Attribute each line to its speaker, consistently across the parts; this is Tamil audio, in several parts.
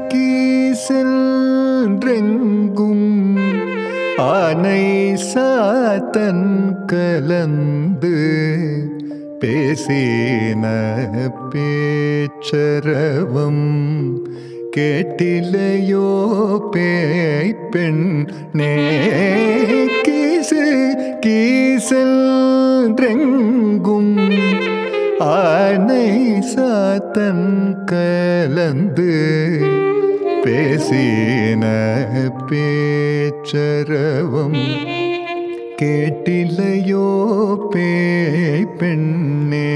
Speaker 1: கீசென்றெங்கும் ஆனை சாத்தன் கலந்து பேசின பேச்சரவம் கேட்டிலையோ பேய் பெண் கீசு கீசென்றெங்கும் ஆனை சாத்தன் கலந்து பேசின பேச்சரவம் கேட்டிலையோ பேய் பெண்ணே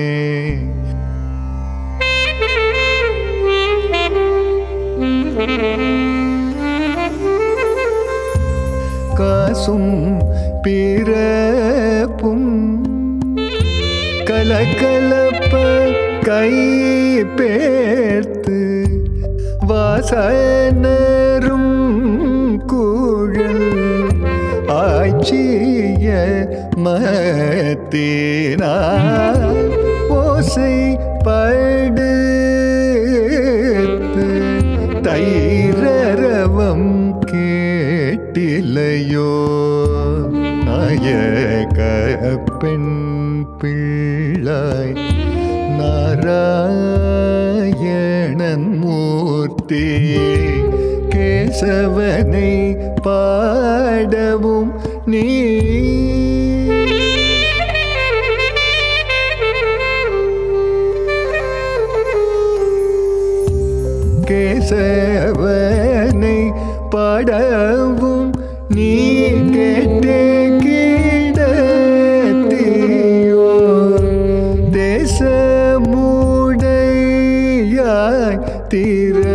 Speaker 1: காசும் பிறப்பும் கலகலப்ப கை பேர்த்து வாசனரும் கூழல் ஆட்சிய மத்தினார் ஓசை படுத்து தைரரவம் கேட்டிலையோ நாயக பெண் பிள்ளாய் நாராயணன் மூர்த்தி கேசவனை பாடவும் நீ கேசவனை பாடவும் நீ கேட்டே கிடத்தியோ தேசமுடையாய் திரு